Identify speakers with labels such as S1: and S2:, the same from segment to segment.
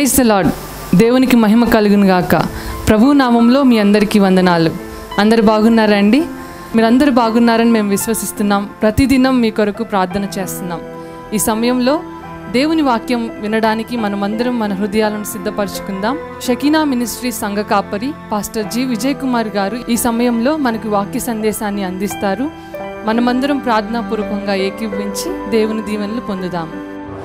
S1: Praise the lord దేవునికి మహిమ కలుగును గాక ప్రభు నామంలో మీ అందరికీ వందనాలు అందరు బాగున్నారా అండి మీరందరూ బాగున్నారని మేము విశ్వసిస్తున్నాం ప్రతిదినం మీ కొరకు ప్రార్థన చేస్తున్నాం ఈ సమయంలో దేవుని వాక్యం వినడానికి మనమందరం మన హృదయాలను సిద్ధపరచుకుందాం షకీనా మినిస్ట్రీ సంఘ కాపరి పాస్టర్ జి విజయ్ కుమార్ గారు ఈ సమయంలో మనకు వాక్య సందేశాన్ని అందిస్తారు మనమందరం ప్రార్థనాపూర్వకంగా ఏకీభవించి దేవుని దీవెనలు పొందుదాము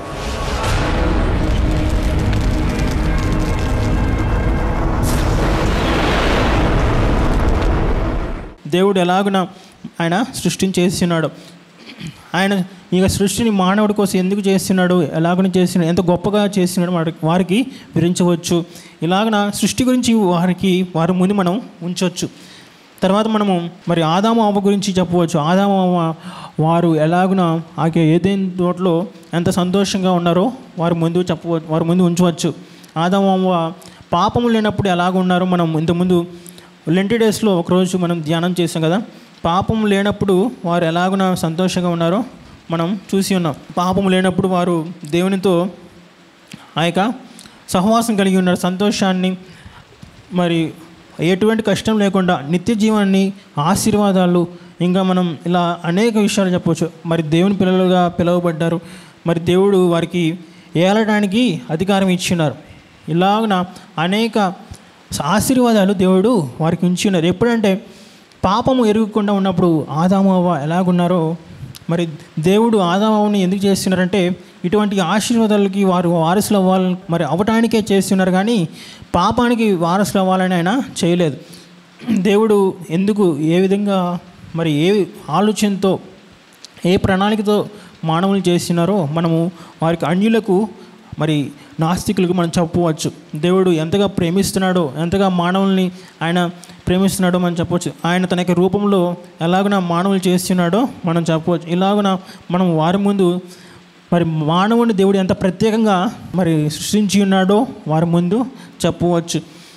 S2: దేవుడు ఎలాగున ఆయన సృష్టిని చేస్తున్నాడు ఆయన ఇక సృష్టిని మానవుడి కోసం ఎందుకు చేస్తున్నాడు ఎలాగన చేస్తున్నాడు ఎంత గొప్పగా చేస్తున్నాడు వారికి వారికి వివరించవచ్చు ఇలాగన సృష్టి గురించి వారికి వారి ముందు మనం ఉంచవచ్చు తర్వాత మనము మరి ఆదాము అవ్వ గురించి చెప్పవచ్చు ఆదాము అవ్వ వారు ఎలాగున ఆ ఏదైనా తోటలో ఎంత సంతోషంగా ఉన్నారో వారి ముందు చెప్పవచ్చు వారి ముందు ఉంచవచ్చు ఆదాము అవ్వ పాపము లేనప్పుడు ఎలాగ ఉన్నారో మనం ఇంతకుముందు లెంటి డేస్లో ఒకరోజు మనం ధ్యానం చేసాం కదా పాపం లేనప్పుడు వారు ఎలాగున సంతోషంగా ఉన్నారో మనం చూసి ఉన్నాం పాపం లేనప్పుడు వారు దేవునితో ఆ యొక్క సహవాసం కలిగి ఉన్నారు సంతోషాన్ని మరి ఎటువంటి కష్టం లేకుండా నిత్య జీవాన్ని ఆశీర్వాదాలు ఇంకా మనం ఇలా అనేక విషయాలు చెప్పవచ్చు మరి దేవుని పిల్లలుగా పిలువబడ్డారు మరి దేవుడు వారికి ఏలడానికి అధికారం ఇచ్చినారు ఇలాగున అనేక ఆశీర్వాదాలు దేవుడు వారికి ఉంచి ఉన్నారు ఎప్పుడంటే పాపము ఎరగకుండా ఉన్నప్పుడు ఆదాము అవ్వ ఎలాగున్నారో మరి దేవుడు ఆదాముని ఎందుకు చేస్తున్నారంటే ఇటువంటి ఆశీర్వాదాలకి వారు వారసులు అవ్వాలని మరి అవటానికే చేస్తున్నారు కానీ పాపానికి వారసులు అవ్వాలని ఆయన చేయలేదు దేవుడు ఎందుకు ఏ విధంగా మరి ఏ ఆలోచనతో ఏ ప్రణాళికతో మానవులు చేస్తున్నారో మనము వారికి అన్యులకు మరి నాస్తికులకు మనం చెప్పవచ్చు దేవుడు ఎంతగా ప్రేమిస్తున్నాడో ఎంతగా మానవుల్ని ఆయన ప్రేమిస్తున్నాడో మనం చెప్పవచ్చు ఆయన తన యొక్క రూపంలో ఎలాగున మానవులు చేస్తున్నాడో మనం చెప్పవచ్చు ఇలాగున మనం వారి ముందు మరి మానవుని దేవుడు ఎంత ప్రత్యేకంగా మరి సృష్టించి ఉన్నాడో వారి ముందు చెప్పవచ్చు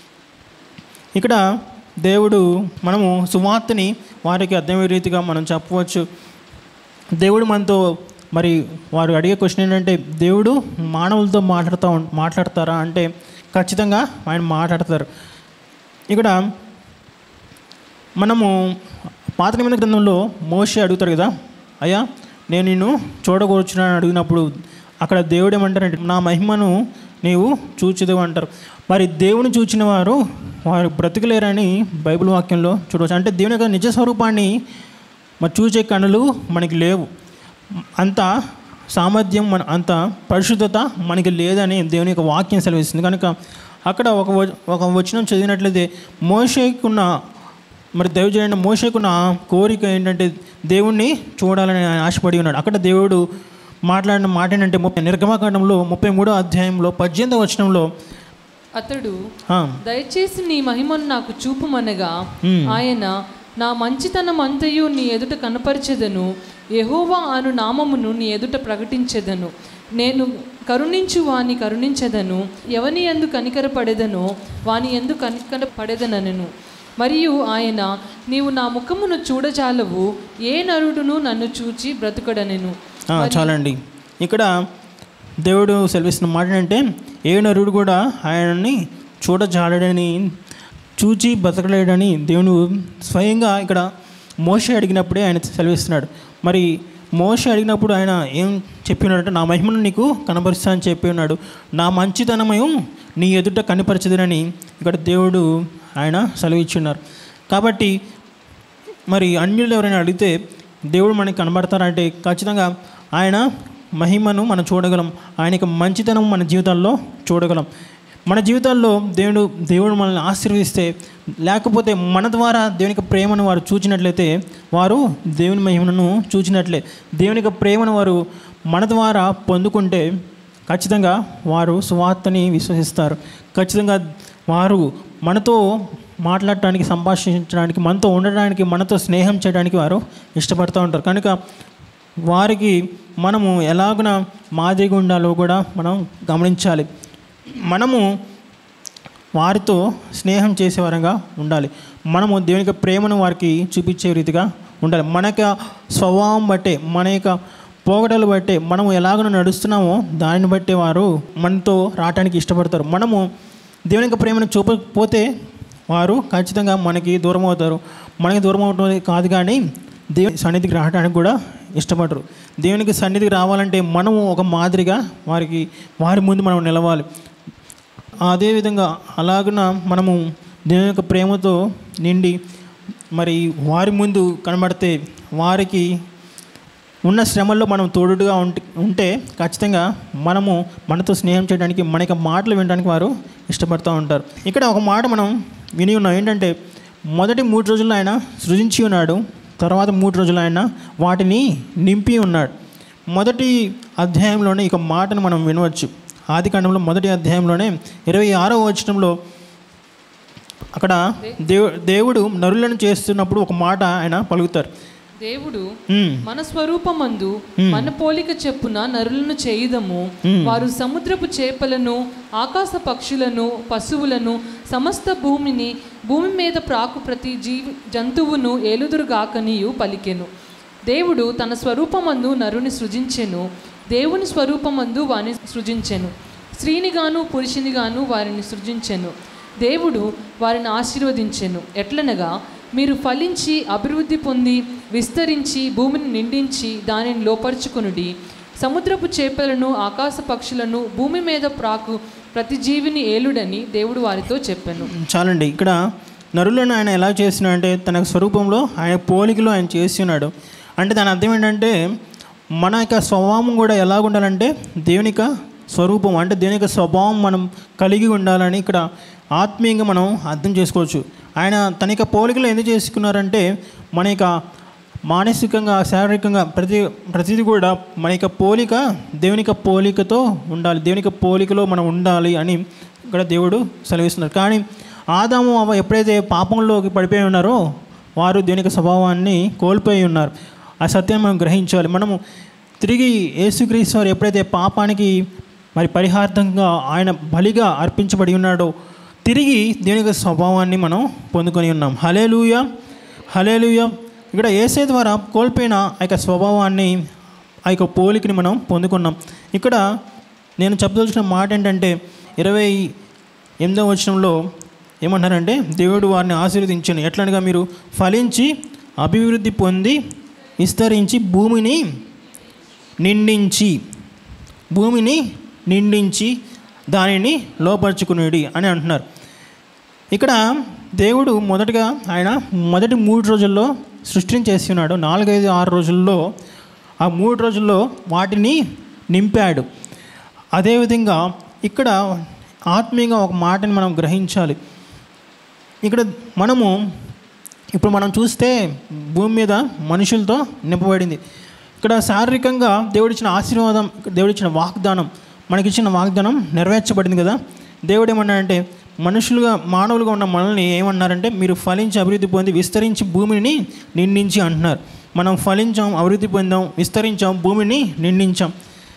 S2: ఇక్కడ దేవుడు మనము సువార్తని వారికి అర్థమయ్యే రీతిగా మనం చెప్పవచ్చు దేవుడు మనతో మరి వారు అడిగే క్వశ్చన్ ఏంటంటే దేవుడు మానవులతో మాట్లాడుతూ ఉం- మాట్లాడతారా అంటే ఖచ్చితంగా ఆయన మాట్లాడతారు ఇక్కడ మనము పాత నిబంధన గ్రంథంలో మోషే అడుగుతారు కదా అయ్యా నేను నిన్ను చూడకూర్చున్నాను అడిగినప్పుడు అక్కడ దేవుడు ఏమంటారంటే నా మహిమను నీవు చూచిదు అంటారు మరి దేవుని చూచిన వారు వారు బ్రతికలేరని బైబిల్ వాక్యంలో చూడవచ్చు అంటే దేవుని యొక్క నిజ స్వరూపాన్ని మరి చూసే కన్నులు మనకి లేవు అంత సామర్థ్యం మన అంత పరిశుద్ధత మనకి లేదని దేవుని యొక్క వాక్యం సెలవిస్తుంది కనుక అక్కడ ఒక వ- ఒక వచనం చదివినట్లయితే మోషేకున్న మరి దైవజన మోషేకున్న కోరిక ఏంటంటే దేవుణ్ణి చూడాలని ఆయన ఆశపడి ఉన్నాడు అక్కడ దేవుడు మాట్లాడిన మాట ఏంటంటే ముప్పై నిర్గమకాండంలో ముప్పై మూడో అధ్యాయంలో పద్దెనిమిదో వచనంలో
S1: అతడు
S2: ఆ,
S1: దయచేసి నీ మహిమను నాకు చూపుమనగా
S2: మ్మ్.
S1: ఆయన నా మంచితనం అంతయు నీ ఎదుట కనపరిచెదను యెహోవా అను నామమును నీ ఎదుట ప్రకటించెదను నేను కరుణించు వాని కరుణించెదను ఎవని ఎందు కనికరపడెదనో వాని ఎందు కనికరపడెదనను మరియు ఆయన నీవు నా ముఖమును చూడజాలవు ఏ నరుడును నన్ను చూచి బ్రతుకడనెను
S2: ఆ, చాలండి ఇక్కడ దేవుడు సెలవిస్తున్న మాట ఏంటంటే ఏ నరుడు కూడా ఆయనని చూడజాలడని చూచి బతకలేడని దేవుడు స్వయంగా ఇక్కడ మోష అడిగినప్పుడే ఆయన సెలవిస్తున్నాడు మరి మోష అడిగినప్పుడు ఆయన ఏం చెప్పినాడంటే నా మహిమను నీకు కనపరుస్తా అని చెప్పి ఉన్నాడు నా మంచితనమయం నీ ఎదుట కనపరచదునని ఇక్కడ దేవుడు ఆయన సెలవిచ్చున్నారు కాబట్టి మరి అన్యులు ఎవరైనా అడిగితే దేవుడు మనకి కనబడతారంటే ఖచ్చితంగా ఆయన మహిమను మనం చూడగలం ఆయన యొక్క మంచితనం మన జీవితాల్లో చూడగలం మన జీవితాల్లో దేవుడు దేవుడు మనల్ని ఆశీర్వదిస్తే లేకపోతే మన ద్వారా దేవుని యొక్క ప్రేమను వారు చూచినట్లయితే వారు దేవుని మహిమను చూచినట్లే దేవుని యొక్క ప్రేమను వారు మన ద్వారా పొందుకుంటే ఖచ్చితంగా వారు సువార్తని విశ్వసిస్తారు ఖచ్చితంగా వారు మనతో మాట్లాడటానికి సంభాషించడానికి మనతో ఉండడానికి మనతో స్నేహం చేయడానికి వారు ఇష్టపడుతూ ఉంటారు కనుక వారికి మనము ఎలాగున మాదిరిగా ఉండాలో కూడా మనం గమనించాలి మనము వారితో స్నేహం చేసే వరంగా ఉండాలి మనము దేవుని యొక్క ప్రేమను వారికి చూపించే రీతిగా ఉండాలి మన యొక్క స్వభావం బట్టే మన యొక్క పోగడలు బట్టే మనం ఎలాగ నడుస్తున్నామో దానిని బట్టి వారు మనతో రావటానికి ఇష్టపడతారు మనము దేవుని యొక్క ప్రేమను చూపకపోతే వారు ఖచ్చితంగా మనకి దూరం అవుతారు మనకి దూరం అవడం కాదు కానీ దేవుని సన్నిధికి రావడానికి కూడా ఇష్టపడరు దేవునికి సన్నిధికి రావాలంటే మనము ఒక మాదిరిగా వారికి వారి ముందు మనం నిలవాలి అదేవిధంగా అలాగున మనము దేవుని యొక్క ప్రేమతో నిండి మరి వారి ముందు కనబడితే వారికి ఉన్న శ్రమల్లో మనం తోడుగా ఉంటే ఉంటే ఖచ్చితంగా మనము మనతో స్నేహం చేయడానికి మన యొక్క మాటలు వినడానికి వారు ఇష్టపడుతూ ఉంటారు ఇక్కడ ఒక మాట మనం విని ఉన్నాం ఏంటంటే మొదటి మూడు రోజుల్లో ఆయన సృజించి ఉన్నాడు తర్వాత మూడు రోజులు ఆయన వాటిని నింపి ఉన్నాడు మొదటి అధ్యాయంలోనే ఇక మాటను మనం వినవచ్చు ఆది కాండంలో మొదటి అధ్యాయంలోనే ఇరవై ఆరో వచనంలో అక్కడ దేవు దేవుడు నరులను చేస్తున్నప్పుడు ఒక మాట ఆయన పలుకుతారు
S1: దేవుడు
S2: "ఉమ్,
S1: మన స్వరూపమందు మన పోలిక చెప్పున నరులను చేయుదము వారు సముద్రపు చేపలను ఆకాశ పక్షులను పశువులను సమస్త భూమిని భూమి మీద ప్రాకు ప్రతి జీవి జంతువును ఏలుదురుగాకనియు పలికెను దేవుడు తన స్వరూపమందు నరుని సృజించెను దేవుని స్వరూపమందు వాని సృజించెను స్త్రీనిగాను పురుషునిగాను వారిని సృజించెను దేవుడు వారిని ఆశీర్వదించెను ఎట్లనగా మీరు ఫలించి అభివృద్ధి పొంది విస్తరించి భూమిని నిండించి దానిని లోపరుచుకొనుడి సముద్రపు చేపలను ఆకాశ పక్షులను భూమి మీద ప్రాకు ప్రతి జీవిని ఏలుడని దేవుడు వారితో చెప్పాను
S2: చాలండి ఇక్కడ నరులను ఆయన ఎలా చేస్తున్నాడంటే తన స్వరూపంలో ఆయన పోలికలో ఆయన చేస్తున్నాడు అంటే దాని అర్థం ఏంటంటే మన యొక్క స్వభావం కూడా ఎలా ఉండాలంటే దేవుని యొక్క స్వరూపం అంటే దేవుని యొక్క స్వభావం మనం కలిగి ఉండాలని ఇక్కడ ఆత్మీయంగా మనం అర్థం చేసుకోవచ్చు ఆయన తన యొక్క పోలికలో ఎందుకు చేసుకున్నారంటే మన యొక్క మానసికంగా శారీరకంగా ప్రతి ప్రతిదీ కూడా మన యొక్క పోలిక దేవుని యొక్క పోలికతో ఉండాలి దేవుని యొక్క పోలికలో మనం ఉండాలి అని ఇక్కడ దేవుడు సెలవిస్తున్నారు కానీ ఆదాము అవ ఎప్పుడైతే పాపంలోకి పడిపోయి ఉన్నారో వారు దేవుని యొక్క స్వభావాన్ని కోల్పోయి ఉన్నారు ఆ సత్యాన్ని మనం గ్రహించాలి మనము తిరిగి యేసుక్రీస్తు వారు ఎప్పుడైతే పాపానికి మరి పరిహార్థంగా ఆయన బలిగా అర్పించబడి ఉన్నాడో తిరిగి దేవుని యొక్క స్వభావాన్ని మనం పొందుకొని ఉన్నాం హలేలుయ హలేలుయ ఇక్కడ ఏసే ద్వారా కోల్పోయిన ఆ యొక్క స్వభావాన్ని ఆ యొక్క పోలికని మనం పొందుకున్నాం ఇక్కడ నేను చెప్పదలుచున్న మాట ఏంటంటే ఇరవై ఎనిమిదవ వచనంలో ఏమంటారంటే దేవుడు వారిని ఆశీర్వదించాను ఎట్లనగా మీరు ఫలించి అభివృద్ధి పొంది విస్తరించి భూమిని నిండించి భూమిని నిండించి దానిని లోపరుచుకునేది అని అంటున్నారు ఇక్కడ దేవుడు మొదటగా ఆయన మొదటి మూడు రోజుల్లో సృష్టిని చేస్తున్నాడు నాలుగైదు ఆరు రోజుల్లో ఆ మూడు రోజుల్లో వాటిని నింపాడు అదేవిధంగా ఇక్కడ ఆత్మీయంగా ఒక మాటని మనం గ్రహించాలి ఇక్కడ మనము ఇప్పుడు మనం చూస్తే భూమి మీద మనుషులతో నింపబడింది ఇక్కడ శారీరకంగా దేవుడిచ్చిన ఆశీర్వాదం దేవుడిచ్చిన వాగ్దానం మనకిచ్చిన వాగ్దానం నెరవేర్చబడింది కదా దేవుడు ఏమన్నాడంటే మనుషులుగా మానవులుగా ఉన్న మనల్ని ఏమన్నారంటే మీరు ఫలించి అభివృద్ధి పొంది విస్తరించి భూమిని నిండించి అంటున్నారు మనం ఫలించాం అభివృద్ధి పొందాం విస్తరించాం భూమిని నిండించాం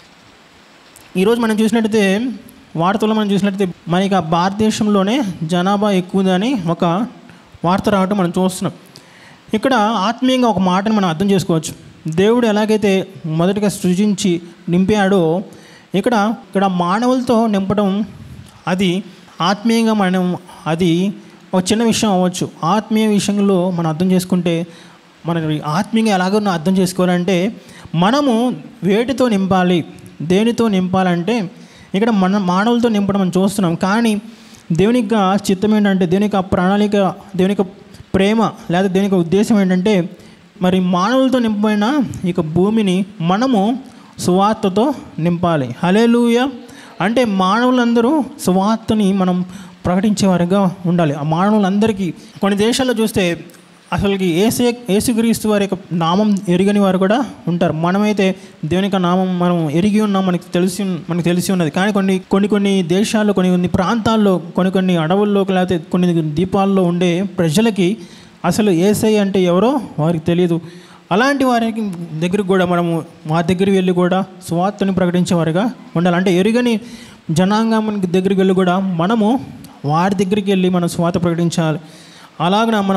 S2: ఈరోజు మనం చూసినట్టయితే వార్తల్లో మనం చూసినట్టయితే మనకి ఆ భారతదేశంలోనే జనాభా ఎక్కువదని ఒక వార్త రావటం మనం చూస్తున్నాం ఇక్కడ ఆత్మీయంగా ఒక మాటను మనం అర్థం చేసుకోవచ్చు దేవుడు ఎలాగైతే మొదటగా సృజించి నింపాడో ఇక్కడ ఇక్కడ మానవులతో నింపడం అది ఆత్మీయంగా మనం అది ఒక చిన్న విషయం అవ్వచ్చు ఆత్మీయ విషయంలో మనం అర్థం చేసుకుంటే మన ఆత్మీయంగా ఎలాగో అర్థం చేసుకోవాలంటే మనము వేటితో నింపాలి దేనితో నింపాలంటే ఇక్కడ మన మానవులతో నింపడం మనం చూస్తున్నాం కానీ దేవుని యొక్క చిత్తం ఏంటంటే దేవుని యొక్క ప్రణాళిక దేవుని యొక్క ప్రేమ లేదా దేవుని యొక్క ఉద్దేశం ఏంటంటే మరి మానవులతో నింపబడిన ఈ యొక్క భూమిని మనము సువార్తతో నింపాలి హలేలుయ అంటే మానవులందరూ సువార్తని మనం ప్రకటించేవారుగా ఉండాలి ఆ మానవులందరికీ కొన్ని దేశాల్లో చూస్తే అసలుకి ఏసే ఏసుక్రీస్తు వారి యొక్క నామం ఎరిగని వారు కూడా ఉంటారు మనమైతే దేవుని యొక్క నామం మనం ఎరిగి ఉన్నాం మనకి తెలిసి మనకు తెలిసి ఉన్నది కానీ కొన్ని కొన్ని కొన్ని దేశాల్లో కొన్ని కొన్ని ప్రాంతాల్లో కొన్ని కొన్ని అడవుల్లో లేకపోతే కొన్ని దీపాల్లో ఉండే ప్రజలకి అసలు ఏసై అంటే ఎవరో వారికి తెలియదు అలాంటి వారికి దగ్గరికి కూడా మనము మా దగ్గరికి వెళ్ళి కూడా స్వార్థని ప్రకటించేవారుగా ఉండాలి అంటే ఎరుగని జనాంగం దగ్గరికి వెళ్ళి కూడా మనము వారి దగ్గరికి వెళ్ళి మనం స్వాత ప్రకటించాలి అలాగన మనం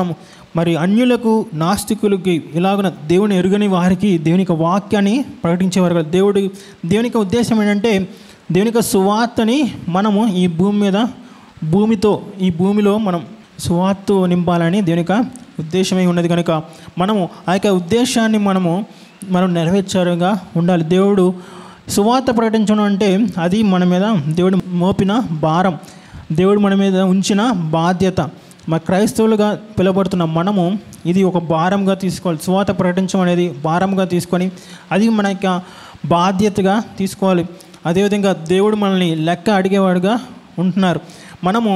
S2: మరి అన్యులకు నాస్తికులకి ఇలాగున దేవుని ఎరుగని వారికి దేవుని యొక్క వాక్యాన్ని ప్రకటించేవారు కాదు. దేవుడి దేవుని యొక్క ఉద్దేశం ఏంటంటే దేవుని యొక్క సువార్తని మనము ఈ భూమి మీద భూమితో ఈ భూమిలో మనం సువార్త నింపాలని దేవుని యొక్క ఉద్దేశమై ఉన్నది కనుక మనము ఆ యొక్క ఉద్దేశాన్ని మనము మనం నెరవేర్చారుగా ఉండాలి దేవుడు సువార్త ప్రకటించడం అంటే అది మన మీద దేవుడు మోపిన భారం దేవుడు మన మీద ఉంచిన బాధ్యత మా క్రైస్తవులుగా పిలువబడుతున్న మనము ఇది ఒక భారంగా తీసుకోవాలి సువాత ప్రకటించడం అనేది భారంగా తీసుకొని అది మన యొక్క బాధ్యతగా తీసుకోవాలి అదేవిధంగా దేవుడు మనల్ని లెక్క అడిగేవాడుగా ఉంటున్నారు మనము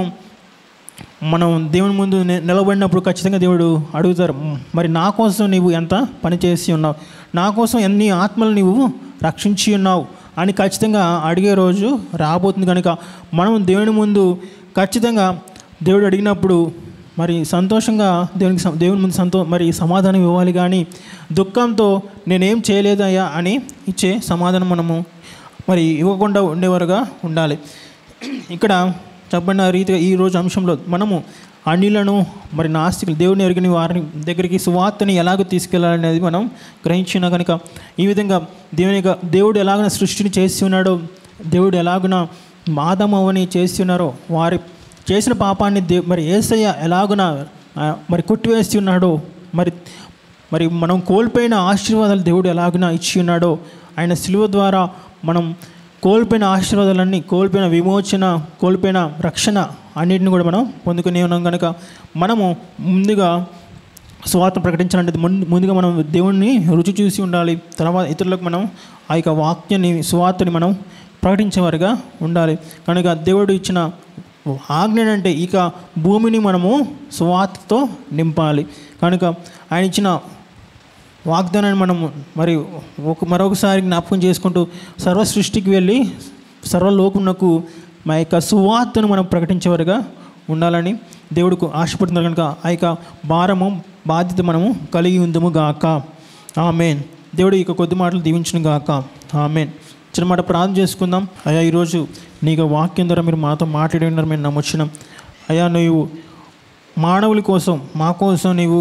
S2: మనం దేవుని ముందు ని- నిలబడినప్పుడు ఖచ్చితంగా దేవుడు అడుగుతారు "మ్, మరి నా కోసం నీవు ఎంత పని చేసి ఉన్నావు నా కోసం ఎన్ని ఆత్మలు నీవు రక్షించి ఉన్నావు అని ఖచ్చితంగా అడిగే రోజు రాబోతుంది కనుక మనం దేవుని ముందు ఖచ్చితంగా దేవుడు అడిగినప్పుడు మరి సంతోషంగా దేవునికి సం- దేవుని ముందు సంతో మరి సమాధానం ఇవ్వాలి కానీ దుఃఖంతో నేనేం చేయలేదయ్యా అని ఇచ్చే సమాధానం మనము మరి ఇవ్వకుండా ఉండేవారుగా ఉండాలి ఇక్కడ చెప్పిన రీతిగా ఈ రోజు అంశంలో మనము అన్యులను మరి నాస్తికులు దేవుని ఎరిగిన వారిని దగ్గరికి సువార్తని ఎలాగ తీసుకెళ్ళాలనేది మనం గ్రహించిన కనుక ఈ విధంగా దేవుని యొక్క దేవుడు ఎలాగన సృష్టిని చేసి ఉన్నాడో దేవుడు ఎలాగున మాదమవని చేసి ఉన్నారో వారి చేసిన పాపాన్ని దే మరి ఏసయ్య ఎలాగున ఆ, మరి కొట్టివేసి ఉన్నాడో మరి మరి మనం కోల్పోయిన ఆశీర్వాదాలు దేవుడు ఎలాగున ఇచ్చి ఉన్నాడో ఆయన సిలువ ద్వారా మనం కోల్పోయిన ఆశీర్వాదాలన్నీ కోల్పోయిన విమోచన కోల్పోయిన రక్షణ అన్నిటిని కూడా మనం పొందుకునే ఉన్నాం కనుక మనము ముందుగా స్వార్థం ప్రకటించాలంటే ముందు ముందుగా మనం దేవుణ్ణి రుచి చూసి ఉండాలి తర్వాత ఇతరులకు మనం ఆ యొక్క వాక్యాన్ని సువార్తని మనం ప్రకటించేవారుగా ఉండాలి కనుక దేవుడు ఇచ్చిన ఆజ్ఞ అంటే ఇక భూమిని మనము సువార్తతో నింపాలి కనుక ఆయన ఇచ్చిన వాగ్దానాన్ని మనం మరి ఒక మరొకసారి జ్ఞాపకం చేసుకుంటూ సర్వ సృష్టికి వెళ్ళి సర్వలోకమునకు మా యొక్క సువార్తను మనం ప్రకటించేవారుగా ఉండాలని దేవుడికి ఆశపడుతున్నారు కనుక ఆ యొక్క భారము బాధ్యత మనము కలిగి ఉందము గాక ఆమెన్ దేవుడు ఇక కొద్ది మాటలు దీవించును గాక ఆమెన్ చిన్న మాట ప్రార్థన చేసుకుందాం అయ్యా ఈరోజు నీకు వాక్యం ద్వారా మీరు మాతో మాట్లాడి ఉన్నారు మేము నమ్మొచ్చినాం అయ్యా నువ్వు మానవుల కోసం మా కోసం నీవు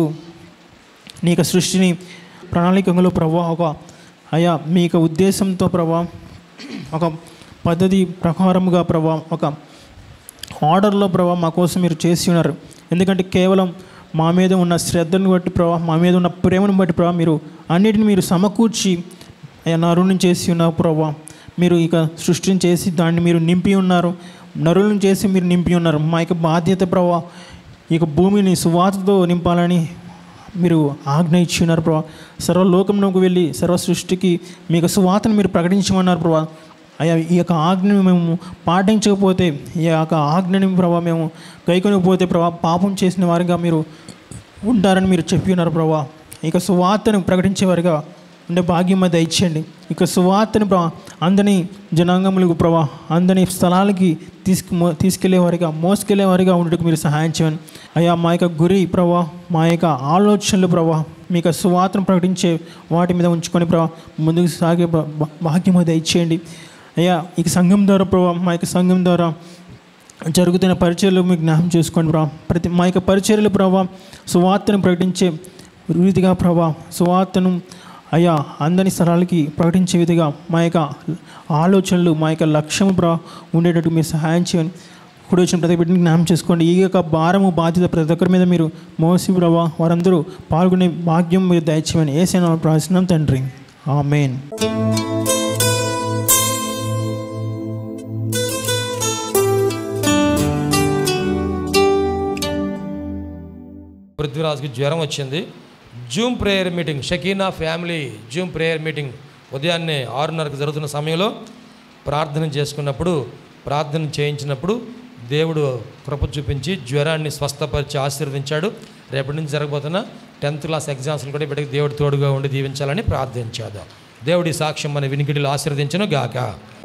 S2: నీ యొక్క సృష్టిని ప్రణాళికలో ప్రభా ఒక అయా మీ యొక్క ఉద్దేశంతో ప్రభా ఒక పద్ధతి ప్రకారముగా ప్రభా ఒక ఆర్డర్లో ప్రభా మా కోసం మీరు చేసి ఉన్నారు ఎందుకంటే కేవలం మా మీద ఉన్న శ్రద్ధను బట్టి ప్రభా మా మీద ఉన్న ప్రేమను బట్టి ప్రభా మీరు అన్నిటిని మీరు సమకూర్చి అయ్యా నరులను చేసి ఉన్నారు ప్రభా మీరు ఇక సృష్టిని చేసి దాన్ని మీరు నింపి ఉన్నారు నరులను చేసి మీరు నింపి ఉన్నారు మా యొక్క బాధ్యత ప్రభా ఇక భూమిని సువార్తతో నింపాలని మీరు ఆజ్ఞ ఇచ్చి ఉన్నారు ప్రభా సర్వలోకంలోకి వెళ్ళి సర్వ సృష్టికి మీకు సువార్తను మీరు ప్రకటించమన్నారు ప్రభా అయ్యా ఈ యొక్క ఆజ్ఞను మేము పాటించకపోతే ఈ యొక్క ఆజ్ఞని ప్రభా మేము గైకొనకపోతే ప్రభా పాపం చేసిన వారిగా మీరు ఉంటారని మీరు చెప్పి ఉన్నారు ప్రభా ఇక సువార్తను ప్రకటించేవారిగా ఉండే భాగ్యం అది ఇచ్చేయండి ఇక సువార్తని ప్రభా అందని జనాంగములకు ప్రభా అందని స్థలాలకి తీసుకు మో తీసుకెళ్లేవారిగా మోసుకెళ్లేవారిగా ఉండటకు మీరు సహాయం చేయండి అయ్యా మా యొక్క గురి ప్రభా మా యొక్క ఆలోచనలు ప్రభా మీ యొక్క సువార్తను ప్రకటించే వాటి మీద ఉంచుకొని ప్రభా ముందుకు సాగే భా- భా- భాగ్యం అది ఇచ్చేయండి అయ్యా ఇక సంఘం ద్వారా ప్రభా మా యొక్క సంఘం ద్వారా జరుగుతున్న పరిచయలు మీకు జ్ఞాపం చేసుకోండి ప్రభా ప్రతి మా యొక్క పరిచర్యలు ప్రభా సువార్తను ప్రకటించే రీతిగా ప్రభా సువార్తను అయ్యా అందని స్థలాలకి ప్రకటించే విధిగా మా యొక్క ఆలోచనలు మా యొక్క లక్ష్యం ప్రా ఉండేటట్టు మీరు సహాయం చేయండి ఇప్పుడు వచ్చిన ప్రతి బిడ్డని జ్ఞాపం చేసుకోండి ఈ యొక్క భారము బాధ్యత ప్రతి ఒక్కరి మీద మీరు మోసి ప్రభా వారందరూ పాల్గొనే భాగ్యం మీరు దయచేయమని ఏసైనా ప్రార్థిస్తున్నాం తండ్రి ఆమెన్
S3: పృథ్వీరాజ్కి జ్వరం వచ్చింది zoom prayer meeting Shekinah family zoom prayer meeting ఉదయాన్నే ఆరున్నరకు జరుగుతున్న సమయంలో ప్రార్థన చేసుకున్నప్పుడు ప్రార్థన చేయించినప్పుడు దేవుడు కృప చూపించి జ్వరాన్ని స్వస్థపరిచి ఆశీర్వదించాడు రేపటి నుంచి జరగబోతున్న టెన్త్ క్లాస్ ఎగ్జామ్స్ని కూడా బిడ్డకి దేవుడు తోడుగా ఉండి దీవించాలని ప్రార్థించాడు దేవుడి సాక్ష్యం మన వినికిడిలో ఆశీర్వదించను గాక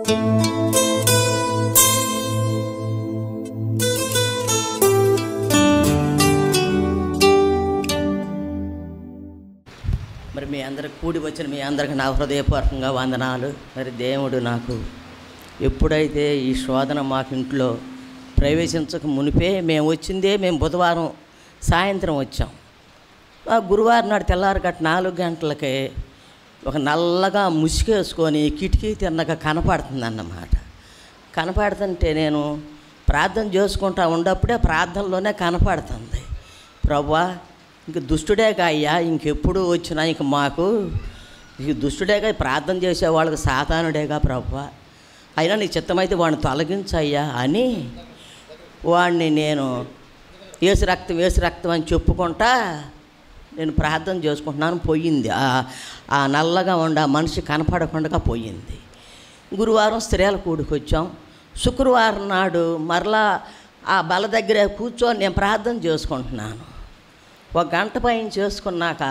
S4: మరి మీ అందరికి కూడి వచ్చిన మీ అందరికి నా హృదయపూర్వకంగా వందనాలు మరి దేవుడు నాకు ఎప్పుడైతే ఈ శోధన మాకు ఇంట్లో ప్రవేశించక మునిపే మేము వచ్చిందే మేము బుధవారం సాయంత్రం వచ్చాం ఆ గురువారం నాడు తెల్లారి గట్ట నాలుగు గంటలకి ఒక నల్లగా ముసుగేసుకొని కిటికీ తిన్నగా కనపడుతుంది అన్నమాట కనపడుతుంటే నేను ప్రార్థన చేసుకుంటా ఉన్నప్పుడే ప్రార్థనలోనే కనపడుతుంది ప్రభా ఇంక దుష్టుడేగా అయ్యా ఇంకెప్పుడు వచ్చినా ఇంక మాకు ఇంక దుష్టుడేగా ప్రార్థన చేసే వాళ్ళకి సాతానుడేగా ప్రభా అయినా నీ చిత్తమైతే వాడిని తొలగించయ్యా అని వాడిని నేను ఏసు రక్తం ఏసు రక్తం అని చెప్పుకుంటా నేను ప్రార్థన చేసుకుంటున్నాను పోయింది ఆ- ఆ నల్లగా ఉండ ఆ మనిషి కనపడకుండా పోయింది గురువారం స్త్రీల కూడికి వచ్చాం శుక్రవారం నాడు మరలా ఆ బల దగ్గర కూర్చొని నేను ప్రార్థన చేసుకుంటున్నాను ఒక గంట పైన చేసుకున్నాక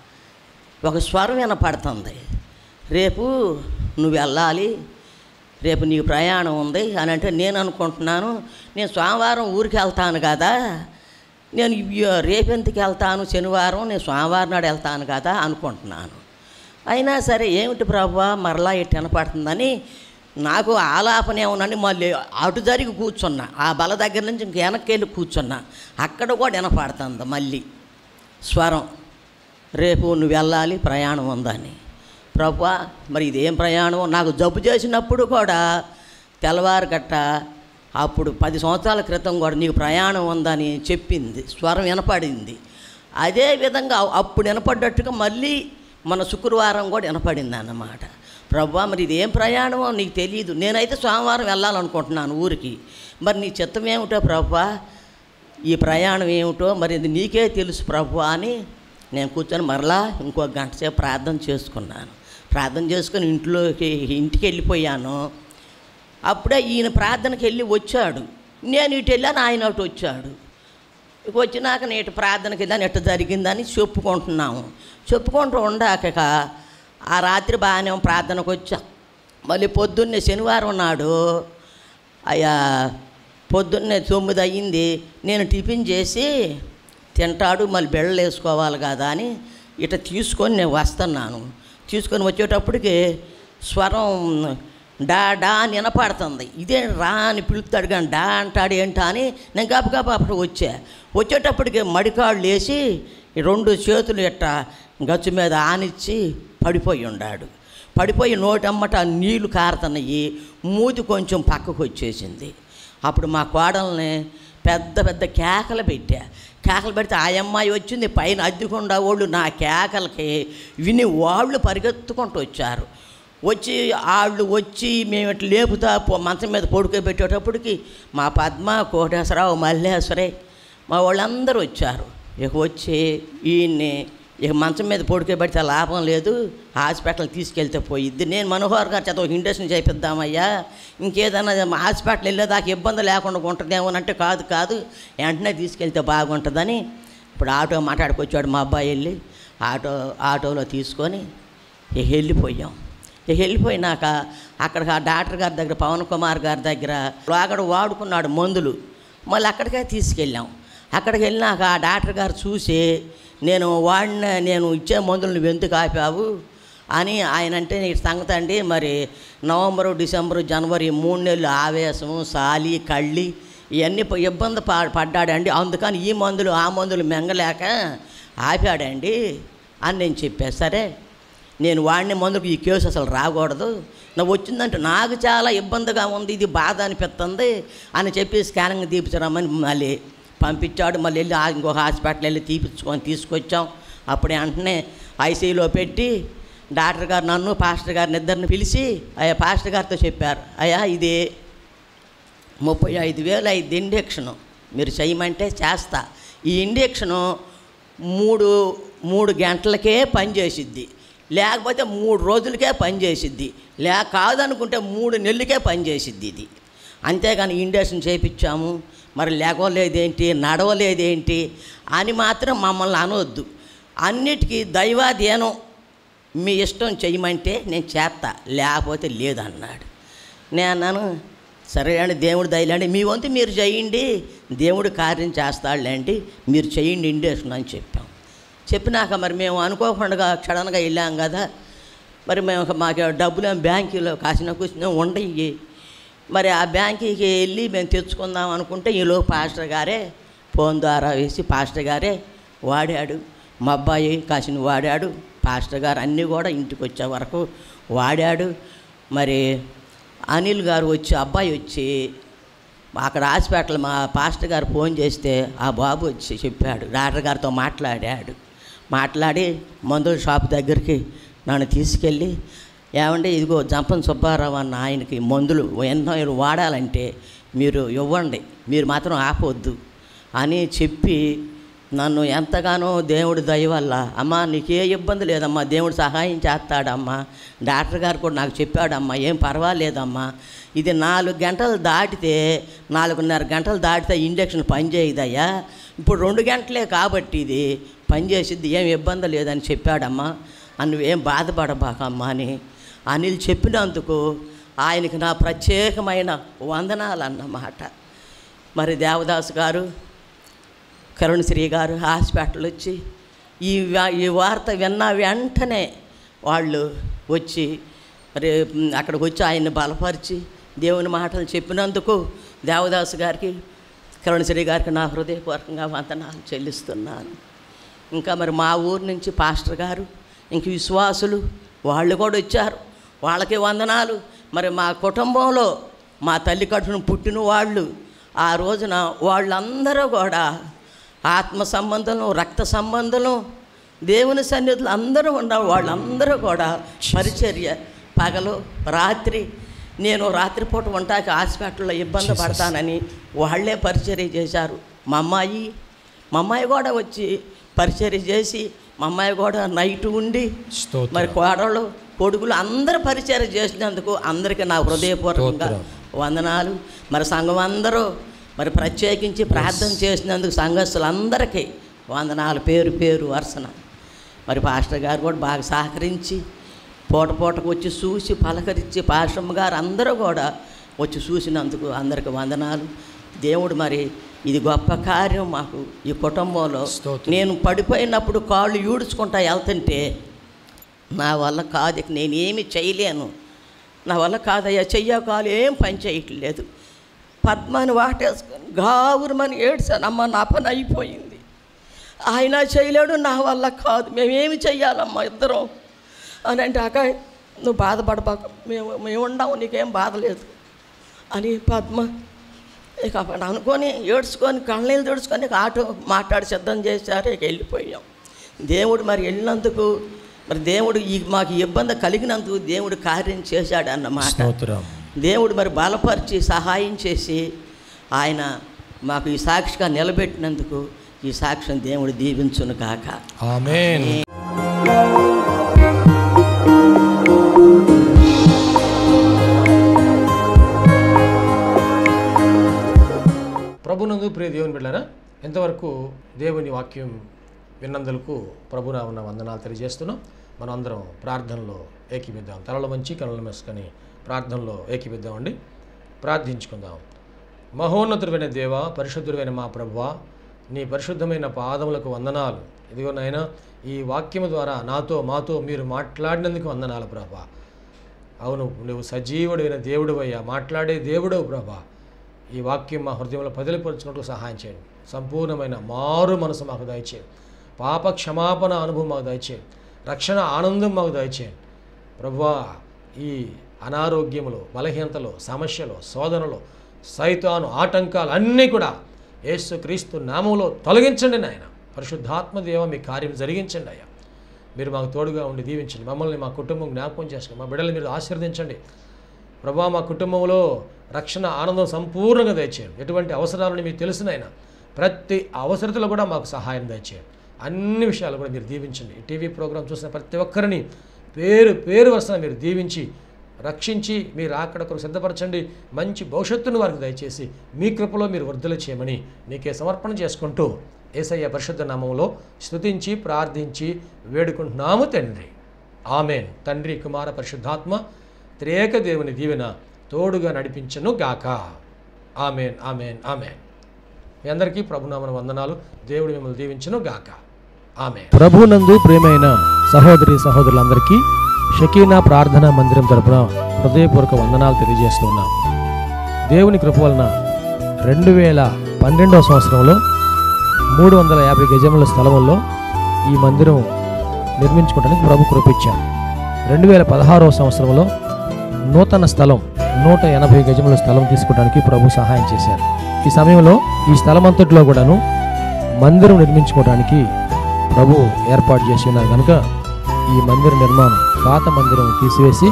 S4: ఒక స్వరం వినపడుతుంది రేపు నువ్వు వెళ్ళాలి రేపు నీకు ప్రయాణం ఉంది అని అంటే నేను అనుకుంటున్నాను నేను సోమవారం ఊరికి వెళ్తాను కదా నేను ఇవ్వ- రేపు ఎందుకు వెళ్తాను శనివారం నేను సోమవారం నాడు వెళ్తాను కదా అనుకుంటున్నాను అయినా సరే ఏమిటి ప్రభా మరలా ఇటు వినపడుతుందని నాకు ఆలాపన ఏమోనని మళ్ళీ అటు జరిగి కూర్చున్నా ఆ బల దగ్గర నుంచి ఇంక వెనక్కి వెళ్ళి కూర్చున్నా అక్కడ కూడా వినపడుతుంది మళ్ళీ స్వరం రేపు నువ్వు వెళ్ళాలి ప్రయాణం ఉందని ప్రభా మరి ఇదేం ప్రయాణం నాకు జబ్బు చేసినప్పుడు కూడా తెల్లవారు గట్ట అప్పుడు పది సంవత్సరాల క్రితం కూడా నీకు ప్రయాణం ఉందని చెప్పింది స్వరం వినపడింది అదే విధంగా అప్పుడు వినపడ్డట్టుగా మళ్ళీ మన శుక్రవారం కూడా వినపడింది అన్నమాట ప్రభా మరి ఇదేం ప్రయాణమో నీకు తెలియదు నేనైతే సోమవారం వెళ్ళాలనుకుంటున్నాను ఊరికి మరి నీ చిత్తం ఏమిటో ప్రభా ఈ ప్రయాణం ఏమిటో మరి ఇది నీకే తెలుసు ప్రభు అని నేను కూర్చొని మరలా ఇంకో గంట సేపు ప్రార్థన చేసుకున్నాను ప్రార్థన చేసుకొని ఇంట్లోకి ఇంటికి వెళ్ళిపోయాను అప్పుడే ఈయన ప్రార్థనకి వెళ్ళి వచ్చాడు నేను ఇటు వెళ్ళాను ఆయన అటు వచ్చాడు ఇక వచ్చినాక నేటి ప్రార్థనకి వెళ్ళాను ఎట్ట జరిగిందని చెప్పుకుంటున్నాము చెప్పుకుంటూ ఉండాక ఆ రాత్రి బాగానే ప్రార్థనకు వచ్చా మళ్ళీ పొద్దున్నే శనివారం నాడు అయ్యా పొద్దున్నే తొమ్మిది అయ్యింది నేను టిఫిన్ చేసి తింటాడు మళ్ళీ బెళ్ళలు వేసుకోవాలి కదా అని ఇట తీసుకొని నేను వస్తున్నాను తీసుకొని వచ్చేటప్పటికి స్వరం డా డా అని వినపడుతుంది ఇదే రా అని పిలుస్తాడు కానీ డా అంటాడు ఏంటా అని నేను గబగబా అప్పుడు వచ్చా వచ్చేటప్పటికి మడికాళ్ళు వేసి ఈ రెండు చేతులు ఇట్ట గచ్చు మీద ఆనిచ్చి పడిపోయి ఉన్నాడు పడిపోయి నోటమ్మట నీళ్లు కారుతున్నాయి మూతి కొంచెం పక్కకు వచ్చేసింది అప్పుడు మా కోడల్ని పెద్ద పెద్ద కేకలు పెట్టా కేకలు పెడితే ఆ అమ్మాయి వచ్చింది పైన అద్దెకుండా వాళ్ళు నా కేకలకి విని వాళ్ళు పరిగెత్తుకుంటూ వచ్చారు వచ్చి వాళ్ళు వచ్చి మేము ఇట్లా లేపుతా పో- మంచం మీద పడుకోబెట్టేటప్పటికి మా పద్మ కోటేశ్వరరావు మల్లేశ్వరే మా వాళ్ళందరూ వచ్చారు ఇక వచ్చి ఈయన్ని ఇక మంచం మీద పడుకోబెడితే లాభం లేదు హాస్పిటల్ తీసుకెళ్తే పోయిద్ది నేను మనోహర్ గారి చేత ఒక ఇండక్షన్ చేపిద్దామయ్యా ఇంకేదైనా హాస్పిటల్ వెళ్ళేదాకా ఇబ్బంది లేకుండా ఉంటుందేమో అంటే కాదు కాదు వెంటనే తీసుకెళ్తే బాగుంటుందని ఇప్పుడు ఆటో మాట్లాడుకొచ్చాడు మా అబ్బాయి వెళ్ళి ఆటో ఆటోలో తీసుకొని ఇక వెళ్ళిపోయాం ఇక వెళ్ళిపోయినాక అక్కడ ఆ డాక్టర్ గారి దగ్గర పవన్ కుమార్ గారి దగ్గర అక్కడ వాడుకున్నాడు మందులు మళ్ళీ అక్కడికే తీసుకెళ్ళాం అక్కడికి వెళ్ళినాక ఆ డాక్టర్ గారు చూసి నేను వాడిన నేను ఇచ్చే మందులు నువ్వు ఎందుకు ఆపావు అని ఆయన అంటే నీ సంగతి అండి మరి నవంబరు డిసెంబరు జనవరి ఈ మూడు నెలలు ఆవేశము సాలి కళ్ళి ఇవన్నీ ప- ఇబ్బంది ప పడ్డాడండి అందుకని ఈ మందులు ఆ మందులు మెంగలేక ఆపాడండి అని నేను చెప్పా సరే నేను వాడిన మందుకు ఈ కేసు అసలు రాకూడదు నువ్వు వచ్చిందంటే నాకు చాలా ఇబ్బందిగా ఉంది ఇది బాధ అనిపిస్తుంది అని చెప్పి స్కానింగ్ తీపించరమ్మని మళ్ళీ పంపించాడు మళ్ళీ వెళ్ళి ఆ- ఇంకొక హాస్పిటల్ వెళ్ళి తీపించుకొని తీసుకొచ్చాం అప్పుడే వెంటనే ఐసీయూలో పెట్టి డాక్టర్ గారు నన్ను పాస్టర్ గారిని ఇద్దరిని పిలిచి అయ్యా పాస్టర్ గారితో చెప్పారు అయ్యా ఇది ముప్పై ఐదు వేలు ఐదు ఇండక్షను మీరు చేయమంటే చేస్తా ఈ ఇండక్షను మూడు మూడు గంటలకే పనిచేసిద్ది లేకపోతే మూడు రోజులకే పనిచేసిద్ది లే కాదనుకుంటే మూడు నెలలకే పనిచేసిద్ది ఇది అంతేగాని ఇండక్షన్ చేయించాము మరి లేకపోలేదేంటి నడవలేదేంటి అని మాత్రం మమ్మల్ని అనవద్దు అన్నిటికీ దైవాధీనం మీ ఇష్టం చేయమంటే నేను చేస్తా లేకపోతే లేదన్నాడు నేను అన్నాను సరే అండి దేవుడు దయలేండి మీ వంతు మీరు చేయండి దేవుడు కార్యం చేస్తాడులేండి మీరు చేయండి ఇండేషన్ అని చెప్పాం చెప్పినాక మరి మేము అనుకోకుండా క్షణంగా వెళ్ళాం కదా మరి మేము మాకు డబ్బులు ఏం బ్యాంకులో కాసిన కూర్చుని ఉండయి మరి ఆ బ్యాంకుకి వెళ్ళి మేము తెచ్చుకుందాం అనుకుంటే ఈలో పాస్టర్ గారే ఫోన్ ద్వారా వేసి పాస్టర్ గారే వాడాడు మా అబ్బాయి కాసిన వాడాడు పాస్టర్ గారు అన్నీ కూడా ఇంటికి వచ్చే వరకు వాడాడు మరి అనిల్ గారు వచ్చి అబ్బాయి వచ్చి అక్కడ హాస్పిటల్ మా పాస్టర్ గారు ఫోన్ చేస్తే ఆ బాబు వచ్చి చెప్పాడు డాక్టర్ గారితో మాట్లాడాడు మాట్లాడి మందుల షాప్ దగ్గరికి నన్ను తీసుకెళ్ళి ఏమంటే ఇదిగో జంపన్ సుబ్బారావు అన్న ఆయనకి మందులు ఎన్నో వాడాలంటే మీరు ఇవ్వండి మీరు మాత్రం ఆపొద్దు అని చెప్పి నన్ను ఎంతగానో దేవుడి దయ వల్ల అమ్మా నీకే ఇబ్బంది లేదమ్మా దేవుడు సహాయం చేస్తాడమ్మా డాక్టర్ గారు కూడా నాకు చెప్పాడమ్మా ఏం పర్వాలేదమ్మా ఇది నాలుగు గంటలు దాటితే నాలుగున్నర గంటలు దాటితే ఇంజక్షన్ పనిచేయదయ్యా ఇప్పుడు రెండు గంటలే కాబట్టి ఇది పనిచేసిద్ది ఏం ఇబ్బంది లేదని చెప్పాడమ్మా అని నువ్వేం బాధపడబాకమ్మా అని అనిల్ చెప్పినందుకు ఆయనకి నా ప్రత్యేకమైన వందనాలు అన్నమాట మరి దేవదాస్ గారు కరుణశ్రీ గారు హాస్పిటల్ వచ్చి ఈ వా- ఈ వార్త విన్న వెంటనే వాళ్ళు వచ్చి మరి మ్, అక్కడికి వచ్చి ఆయన్ని బలపరిచి దేవుని మాటలు చెప్పినందుకు దేవదాస్ గారికి కరుణశ్రీ గారికి నా హృదయపూర్వకంగా వందనాలు చెల్లిస్తున్నాను ఇంకా మరి మా ఊరు నుంచి పాస్టర్ గారు ఇంక విశ్వాసులు వాళ్ళు కూడా వచ్చారు వాళ్ళకి వందనాలు మరి మా కుటుంబంలో మా తల్లి కట్టును పుట్టిన వాళ్ళు ఆ రోజున వాళ్ళందరూ కూడా ఆత్మ సంబంధం రక్త సంబంధం దేవుని సన్నిధులు అందరూ ఉన్న వాళ్ళందరూ కూడా పరిచర్య పగలు రాత్రి నేను రాత్రిపూట ఉంటాకి హాస్పిటల్లో ఇబ్బంది పడతానని వాళ్ళే పరిచర్య చేశారు మా అమ్మాయి మా అమ్మాయి కూడా వచ్చి పరిచర్య చేసి మా అమ్మాయి కూడా నైట్ ఉండి
S3: స్తోత్రం.
S4: మరి కోడళ్ళు కొడుకులు అందరూ పరిచయం చేసినందుకు అందరికీ నా హృదయపూర్వకంగా
S3: స్తోత్రం.
S4: వందనాలు మరి సంఘం అందరూ మరి ప్రత్యేకించి ప్రార్థన చేసినందుకు సంఘస్థులందరికీ వందనాలు పేరు పేరు వరుసన మరి పాస్టర్ గారు కూడా బాగా సహకరించి పూట పూటకు వచ్చి చూసి పలకరించి పాశ్రమ గారు అందరూ కూడా వచ్చి చూసినందుకు అందరికి వందనాలు దేవుడు మరి ఇది గొప్ప కార్యం మాకు ఈ కుటుంబంలో
S3: స్తోత్రం.
S4: నేను పడిపోయినప్పుడు కాళ్ళు ఈడ్చుకుంటా వెళ్తుంటే నా వల్ల కాదు ఇక నేనేమి చేయలేను నా వల్ల కాదయ్యా చెయ్య కాలు ఏం పని చేయట్లేదు పద్మాని వాటేసుకొని గావురమని ఏడ్చాను అమ్మ నా పని అయిపోయింది ఆయన చేయలేడు నా వల్ల కాదు మేమేమి చెయ్యాలమ్మా ఇద్దరం అని అంటే అక్క నువ్వు బాధపడబాక మేము మేము ఉండవు నీకేం బాధ లేదు అని పద్మ ఇక అప్పుడు అనుకొని ఏడ్చుకొని కళ్ళనీళ్ళు తుడుచుకొని ఇక ఆటో మాట్లాడి సిద్ధం చేశారు ఇక వెళ్ళిపోయాం దేవుడు మరి వెళ్ళినందుకు మరి దేవుడు ఈ మాకు ఇబ్బంది కలిగినందుకు దేవుడు కార్యం చేశాడు అన్నమాట
S3: స్తోత్రం
S4: దేవుడు మరి బలపరిచి సహాయం చేసి ఆయన మాకు ఈ సాక్షిగా నిలబెట్టినందుకు ఈ సాక్ష్యం దేవుడు దీవించును కాక
S3: ఆమేన్ ప్రభునందు ప్రియ దేవుని బిడ్డారా ఎంతవరకు దేవుని వాక్యం విన్నందులకు ప్రభునా ఉన్న వందనాలు తెలియజేస్తున్నాం మనం అందరం ప్రార్థనలో ఏకీపిద్దాం తలలు మంచి కనులు మెసుకొని ప్రార్థనలో ఏకీపిద్దామండి ప్రార్థించుకుందాం మహోన్నతుడైన దేవ పరిశుద్ధుడైన మా ప్రభువా నీ పరిశుద్ధమైన పాదములకు వందనాలు ఇదిగో నాయన ఈ వాక్యము ద్వారా నాతో మాతో మీరు మాట్లాడినందుకు వందనాలు ప్రభా అవును నువ్వు సజీవుడైన దేవుడు అయ్యా మాట్లాడే దేవుడవు ప్రభా ఈ వాక్యం మా హృదయంలో పదిలిపరుచుకుంటూ సహాయం చేయండి సంపూర్ణమైన మారు మనసు మాకు దయచేయండి పాప క్షమాపణ అనుభవం మాకు దయచేయండి రక్షణ ఆనందం మాకు దయచేయండి ప్రభువా ఈ అనారోగ్యములు బలహీనతలు సమస్యలు శోధనలు సైతాను ఆటంకాలు అన్నీ కూడా యేసుక్రీస్తు నామంలో తొలగించండి నాయన పరిశుద్ధాత్మ దేవ మీ కార్యం జరిగించండి అయ్యా మీరు మాకు తోడుగా ఉండి దీవించండి మమ్మల్ని మా కుటుంబం జ్ఞాపకం చేసుకోండి మా బిడ్డలు మీరు ఆశీర్వదించండి ప్రభా మా కుటుంబంలో రక్షణ ఆనందం సంపూర్ణంగా దయచేయండి ఎటువంటి అవసరాలని మీకు తెలిసినైనా ప్రతి అవసరతలో కూడా మాకు సహాయం దయచేయండి అన్ని విషయాలు కూడా మీరు దీవించండి ఈ టీవీ ప్రోగ్రాం చూసిన ప్రతి ఒక్కరిని పేరు పేరు వరుసన మీరు దీవించి రక్షించి మీరు అక్కడ కొరకు సిద్ధపరచండి మంచి భవిష్యత్తును వారికి దయచేసి మీ కృపలో మీరు వర్ధలు చేయమని నీకే సమర్పణ చేసుకుంటూ ఏసయ్య పరిశుద్ధ నామంలో స్తుతించి ప్రార్థించి వేడుకుంటున్నాము తండ్రి ఆమెన్ తండ్రి కుమార పరిశుద్ధాత్మ త్రేక దేవుని దీవెన తోడుగా నడిపించను గాక ఆమెన్ ఆమెన్ ఆమెన్ మీ అందరికీ ప్రభునామన వందనాలు దేవుడు మిమ్మల్ని దీవించను గాక ఆమెన్
S5: ప్రభునందు ప్రేమైన సహోదరి సహోదరులందరికీ షకీనా ప్రార్థనా మందిరం తరపున హృదయపూర్వక వందనాలు తెలియజేస్తున్నాం దేవుని కృప వలన రెండు వేల పన్నెండవ సంవత్సరంలో మూడు వందల యాభై గజముల స్థలంలో ఈ మందిరం నిర్మించుకోవడానికి ప్రభు కృపించారు రెండు వేల పదహారవ సంవత్సరంలో నూతన స్థలం నూట ఎనభై గజముల స్థలం తీసుకోవడానికి ప్రభు సహాయం చేశారు ఈ సమయంలో ఈ స్థలం అంతటిలో కూడాను మందిరం నిర్మించుకోవడానికి ప్రభు ఏర్పాటు చేసి ఉన్నారు కనుక ఈ మందిర నిర్మాణం పాత మందిరం తీసివేసి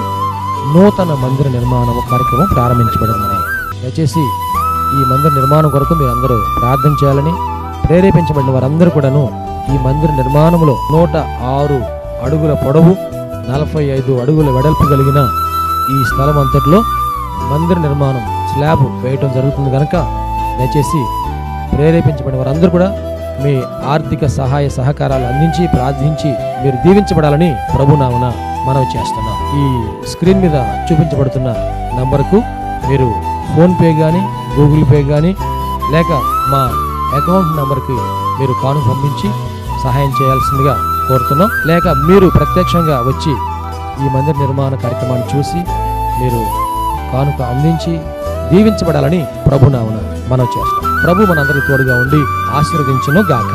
S5: నూతన మందిర నిర్మాణం కార్యక్రమం ప్రారంభించబడింది దయచేసి ఈ మందిర నిర్మాణం కొరకు మీరు అందరూ ప్రార్థన చేయాలని ప్రేరేపించబడిన వారందరూ కూడాను ఈ మందిర నిర్మాణంలో నూట ఆరు అడుగుల పొడవు నలభై ఐదు అడుగుల వెడల్పు కలిగిన ఈ స్థలం అంతట్లో మందిర నిర్మాణం స్లాబ్ వేయటం జరుగుతుంది కనుక దయచేసి ప్రేరేపించబడిన వారందరూ కూడా మీ ఆర్థిక సహాయ సహకారాలు అందించి ప్రార్థించి మీరు దీవించబడాలని ప్రభునామన మనవి చేస్తున్నాం ఈ స్క్రీన్ మీద చూపించబడుతున్న నంబర్కు మీరు ఫోన్పే కానీ గూగుల్ పే కానీ లేక మా అకౌంట్ నంబర్కి మీరు కాను పంపించి సహాయం చేయాల్సిందిగా కోరుతున్నాం లేక మీరు ప్రత్యక్షంగా వచ్చి ఈ మందిర నిర్మాణ కార్యక్రమాన్ని చూసి మీరు కానుక అందించి దీవించబడాలని ప్రభునామన మనం చేస్తాం ప్రభు మనందరికి తోడుగా ఉండి ఆశీర్వదించును గాక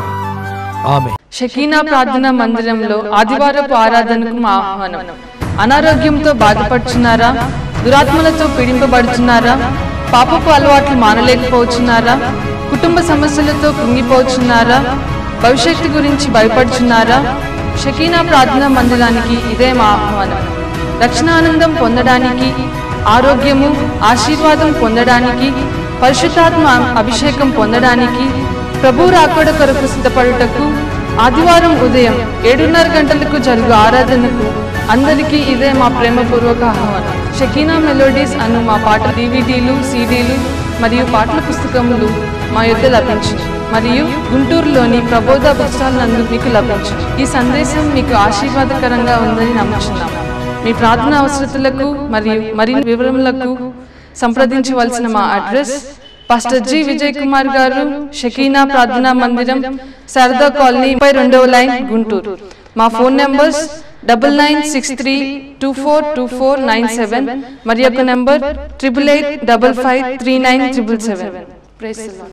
S5: ఆమె
S1: షకీనా ప్రార్థనా మందిరంలో ఆదివారపు ఆరాధనకు మా ఆహ్వానం అనారోగ్యంతో బాధపడుచున్నారా దురాత్మలతో పీడింపబడుచున్నారా పాపపు అలవాట్లు మానలేకపోతున్నారా కుటుంబ సమస్యలతో కృంగిపోతున్నారా భవిష్యత్తు గురించి భయపడుచున్నారా షకీనా ప్రార్థనా మందిరానికి ఇదే మా ఆహ్వానం రక్షణానందం పొందడానికి ఆరోగ్యము ఆశీర్వాదం పొందడానికి పరిశుద్ధాత్మ అభిషేకం పొందడానికి ప్రభు రాకడ కొరకు సిద్ధపడుటకు ఆదివారం ఉదయం ఏడున్నర గంటలకు జరుగు ఆరాధనకు అందరికీ ఇదే మా ప్రేమపూర్వక ఆహ్వానం షకీనా మెలోడీస్ అను మా పాట డివిడీలు సీడీలు మరియు పాటల పుస్తకములు మా యొద్ద లభించింది మరియు గుంటూరులోని ప్రబోధ బుక్స్టాల్ నందు మీకు లభించింది ఈ సందేశం మీకు ఆశీర్వాదకరంగా ఉందని నమ్ముచున్నాం మీ ప్రార్థన అవసరతలకు మరియు మరిన్ని వివరములకు సంప్రదించవలసిన మా address pastor G Vijay Kumar garu Shekinah ప్రార్థనా మందిరం శారదా కాలనీ ముప్పై రెండవ లైన్ గుంటూరు మా phone numbers double nine six three two four two four nine seven మరి యొక్క number triple eight double five three nine triple seven price